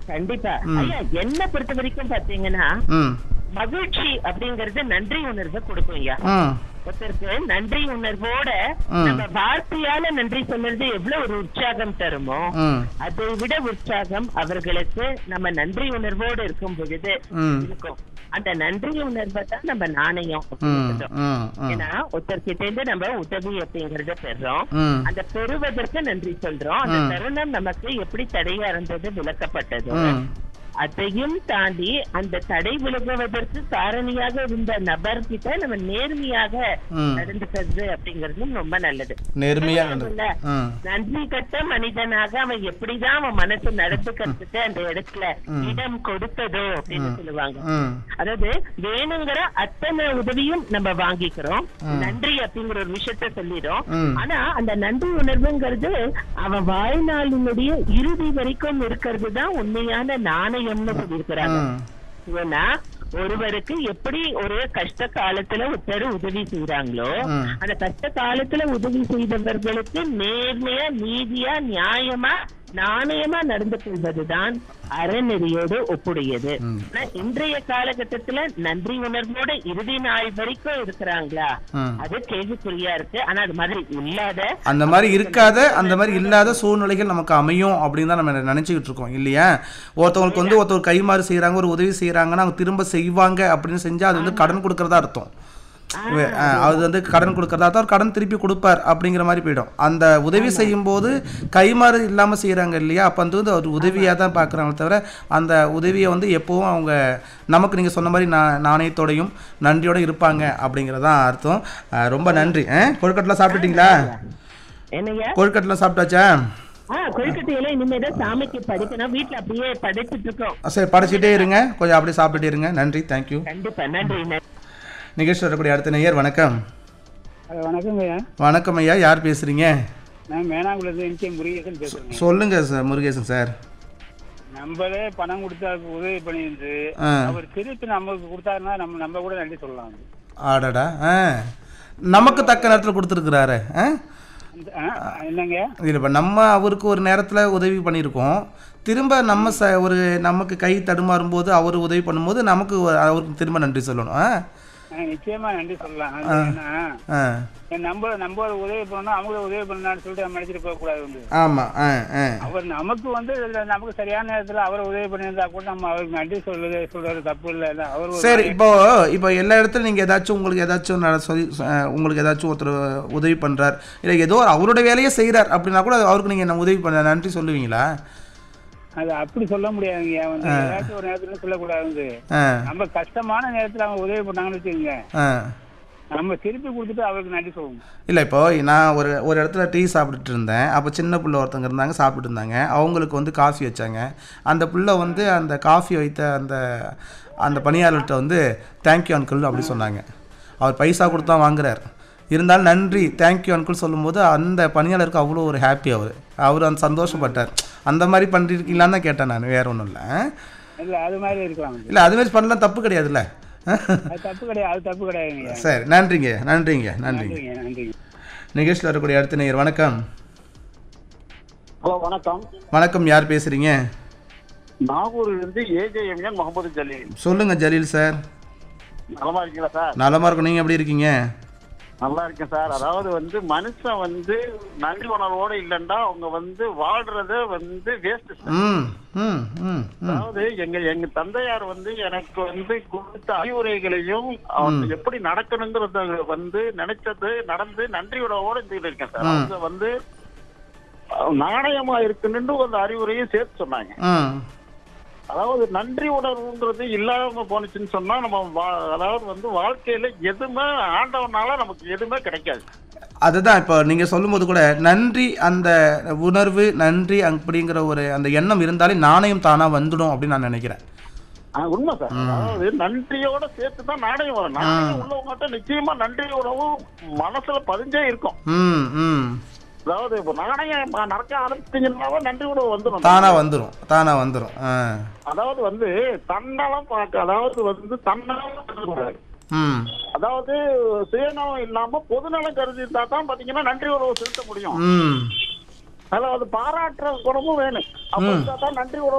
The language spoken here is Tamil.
கண்டிப்பா ஐயா என்ன பொறுத்த வரைக்கும் பாத்தீங்கன்னா ம் மகிழ்ச்சி அப்படிங்கறது நன்றி உணர்வை கொடுக்கும் ஐயா ம் ஒருத்தருக்கு நன்றி உணர்வோட ம். நம்ம வார்த்தையால நன்றி சொல்றது எவ்வளவு ஒரு உற்சாகம் தருமோ ம் அதை விட உற்சாகம் அவர்களுக்கு நம்ம நன்றி உணர்வோடு இருக்கும் பொழுது ம். இருக்கும் அந்த நன்றி உணர்வை தான் நம்ம நாணயம் ம் அப்படின்னு சொல்றோம். ம் ம் ஏன்னா ஒருத்தர்கிட்ட இருந்து நம்ம உதவி அப்படிங்கறத பெறுறோம் ம் அந்த பெறுவதற்கு நன்றி சொல்றோம் அந்த ம். தருணம் நமக்கு எப்படி தடையா இருந்தது விளக்கப்பட்டதோ ம் அதையும் தாண்டி அந்த தடை விலகுவதற்கு காரணியாக இருந்த நபர்கிட்ட நம்ம நேர்மையாக ம். நடந்துக்கிறது அப்படிங்கறதும் ரொம்ப நல்லது நேர்மையா இல்ல, நடந்து ம் நன்றி கட்ட மனிதனாக அவன் எப்படிதான் அவன் மனசு நடந்துக்கிறதுக்கு அந்த இடத்துல இடம் கொடுத்ததோ அப்படின்னு சொல்லுவாங்க ம் அதாவது வேணுங்கிற அத்தனை உதவியும் நம்ம வாங்கிக்கிறோம் நன்றி அப்படிங்கிற ஒரு விஷயத்த சொல்லிடும் ம். ஆனா அந்த நன்றி உணர்வுங்கிறது அவன் வாழ்நாளினுடைய இறுதி வரைக்கும் இருக்கிறது தான் உண்மையான நாணயம்னு சொல்லியிருக்கிறாங்க ம் ஏன்னா ஒருவருக்கு எப்படி ஒரு கஷ்ட காலத்துல ஒருத்தர் உதவி செய்யறாங்களோ ம். அந்த கஷ்ட காலத்துல உதவி செய்தவர்களுக்கு நேர்மையா நீதியா நியாயமா நாணயமா நடந்து கொள்வதுதான் அறநெறியோடு ஒப்புடையது ம். ஆனா இன்றைய காலகட்டத்துல நன்றி உணர்வோட இறுதி நாள் வரைக்கும் இருக்கிறாங்களா ம். அது கேள்விக்குறியா இருக்கு ஆனா அது மாதிரி இல்லாத அந்த மாதிரி இருக்காத அந்த மாதிரி இல்லாத சூழ்நிலைகள் நமக்கு அமையும் அப்படின்னு தான் நம்ம நினச்சிக்கிட்டு இருக்கோம் இல்லையா ஒருத்தவங்களுக்கு வந்து ஒருத்தர் கைமாறு செய்கிறாங்க ஒரு உதவி செய்கிறாங்கன்னா அவங்க திரும்ப செய்வாங்க அப்படின்னு செஞ்சால் அது வந்து கடன் கொடுக்கறதா அர்த்தம் வே- ஆ, அது வந்து கடன் கொடுக்கறதா அர்த்தம் அவர் கடன் திருப்பி கொடுப்பார் அப்படிங்கிற மாதிரி போயிடும் அந்த உதவி செய்யும்போது கைமாறு இல்லாமல் செய்கிறாங்க இல்லையா அப்போ வந்து வந்து அவர் உதவியாக தான் பார்க்குறாங்க தவிர அந்த உதவியை வந்து எப்போவும் அவங்க நமக்கு நீங்கள் சொன்ன மாதிரி நான் நாணயத்தோடையும் நன்றியோட இருப்பாங்க அப்படிங்கிறதான் அர்த்தம் ஆ, ரொம்ப நன்றி ஆ கொழுக்கட்டெலாம் சாப்பிட்டுட்டீங்களா என்னையா கொழுக்கட்டெலாம் சாப்பிட்டாச்சா ஆஹ் கொழுக்கட்டையில இனிமேதான் சாமிக்கு படிக்கணும் வீட்டுல அப்படியே படிச்சுட்டு இருக்கோம் சரி படிச்சுட்டே இருங்க கொஞ்சம் அப்படியே சாப்பிட்டுட்டே இருங்க நன்றி தேங்க்யூ கண்டிப்பா நன்றி நன்றி நிகழ்ச்சி வரக்கூடிய அடுத்த நேயர் வணக்கம் ஹலோ வணக்கங்க ஐயா வணக்கம் ஐயா யார் பேசுறீங்க நான் மேனாங்குளத்து எம்கே முருகேசன் பேசுறேங்க சொல்லுங்க சார் முருகேசன் சார் நம்மளே பணம் கொடுத்து அதுக்கு உதவி பண்ணியிருந்து ஆ அவர் திருப்பி நமக்கு கொடுத்தாருன்னா நம்ம நம்ம கூட நன்றி சொல்லலாம் ஆடாடா ஆ நமக்கு தக்க நேரத்தில் கொடுத்துருக்குறாரு ஆ அந்த- ஆ, என்னங்க இல்லை இப்போ நம்ம அவருக்கு ஒரு நேரத்தில் உதவி பண்ணியிருக்கோம் திரும்ப நம்ம ச ஒரு நமக்கு கை தடுமாறும் போது அவர் உதவி பண்ணும்போது நமக்கு ஒரு- அவருக்கு திரும்ப நன்றி சொல்லணும் ஆ ஆ, நிச்சயமா நன்றி சொல்லலாம் அது ஏன்னா ஆ என் நம்ம நம்ம ஒரு உதவி பண்ணணும் அவங்கள உதவி பண்ணலாம்னு சொல்லிட்டு நம்ம நினைச்சிட்டு போக கூடாது வந்து ஆமாம் ஆ ஆ அவர் நமக்கு வந்து இதுல நமக்கு சரியான நேரத்துல அவர் உதவி பண்ணியிருந்தா கூட நம்ம அவருக்கு நன்றி சொல்றது சொல்றது தப்பு இல்லை இல்ல அவர் ஒரு சரி இப்போ இப்போ எல்லா இடத்துலையும் நீங்கள் ஏதாச்சும் உங்களுக்கு ஏதாச்சும் நட சொல்லி அஹ், உங்களுக்கு ஏதாச்சும் ஒருத்தர் உதவி பண்ணுறார் இல்லை ஏதோ ஒரு அவரோட வேலையை செய்கிறார் அப்படின்னா கூட அவருக்கு நீங்கள் என்ன உதவி பண்ண நன்றி சொல்லுவீங்களா அது அப்படி சொல்ல முடியாதுங்க வந்து ஏதாச்சும் ஒரு நேரத்துல சொல்லக்கூடாது வந்து ஆ நம்ம கஷ்டமான நேரத்துல அவங்க உதவி பண்ணாங்கன்னு வச்சுக்கோங்க ஆ நம்ம திருப்பி கொடுத்துட்டு அவருக்கு நன்றி சொல்லணும் இல்லை இப்போ நான் ஒரு ஒரு இடத்துல டீ சாப்பிட்டுட்டு இருந்தேன் அப்போ சின்ன பிள்ளை ஒருத்தங்க இருந்தாங்க சாப்பிட்டுட்டு இருந்தாங்க அவங்களுக்கு வந்து காஃபி வச்சாங்க அந்த பிள்ளை வந்து அந்த காஃபி வைத்த அந்த அந்த பணியாளர்கிட்ட வந்து தேங்க்யூ அங்கிள் அப்படி சொன்னாங்க அவர் பைசா கொடுத்து தான் வாங்குறார் இருந்தாலும் நன்றி தேங்க்யூ அங்கிள் சொல்லும்போது அந்த பணியாளருக்கு அவ்வளோ ஒரு ஹாப்பி அவர் அவர் அந்த சந்தோஷப்பட்டார் அந்த மாதிரி பண்ணிருக்கீங்களான்னு தான் கேட்டேன் நான் வேற ஒன்றும் இல்லை இல்ல அது மாதிரி இருக்கலாம் வந்து. இல்லை அது மாதிரி பண்ணலாம் தப்பு கிடையாதுல்ல அது தப்பு கிடையாது அது தப்பு கிடையாதுங்க சரி நன்றிங்க நன்றிங்க நன்றிங்க நன்றிங்க நன்றிங்க நிகழ்ச்சியில் வரக்கூடிய அடுத்த நேயர் வணக்கம் ஹலோ வணக்கம் வணக்கம் யார் பேசுகிறீங்க நாகூரில் இருந்து ஏஜேஎம்என் முகமது ஜலீல் சொல்லுங்க ஜலீல் சார் நலமா இருக்கீங்களா சார் நலமா இருக்கும் நீங்க எப்படி இருக்கீங்க நல்லா இருக்கேன் சார் அதாவது வந்து மனுஷன் வந்து நன்றி உணர்வோட இல்லைன்னா அவங்க வந்து வாழ்றத வந்து வேஸ்ட் ம் ம் ம் ம் அதாவது எங்க எங்க தந்தையார் வந்து எனக்கு வந்து கொடுத்த அறிவுரைகளையும் அவங்க எப்படி நடக்கணுங்கிறத வந்து நினைச்சது நடந்து நன்றி உணர்வோட இருந்துகிட்டு இருக்கேன் சார் அவங்க வந்து அஹ், நாணயமா இருக்குன்னு ஒரு அறிவுரையும் சேர்த்து சொன்னாங்க ம் அதாவது நன்றி உணர்வுங்கிறது இல்லாம போனுச்சுன்னு சொன்னா நம்ம வா- அதாவது வந்து வாழ்க்கையில எதுவுமே ஆண்டவனால நமக்கு எதுவுமே கிடைக்காது அதுதான் இப்போ நீங்க சொல்லும்போது கூட நன்றி அந்த உணர்வு நன்றி அப்படிங்கிற ஒரு அந்த எண்ணம் இருந்தாலே நாணயம் தானா வந்துடும் அப்படின்னு நான் நினைக்கிறேன் ஆ, உண்மை சார் அதாவது நன்றியோட சேர்த்து தான் நாணயம் வரும் நாணயம் உள்ளவங்ககிட்ட நிச்சயமா நன்றி உணர்வு மனசுல பதிஞ்சே இருக்கும் ம் ம் அதாவது இப்போ நாணயம் நடக்க ஆரம்பிச்சீங்கன்னாவே நன்றி உணர்வு வந்துடும் தானா வந்துடும் தானா வந்துடும் ஆ அதாவது வந்து தன்னலம் பார்க்க அதாவது வந்து தன்னலம் கருதக்கூடாது. ம் அதாவது சுயநலம் இல்லாம பொதுநலம் கருதி இருந்தா தான் பாத்தீங்கன்னா நன்றி உறவு செலுத்த முடியும் ம் அதாவது பாராட்டுற குணமும் வேணும் அப்ப இருந்தா தான் நன்றி உறவு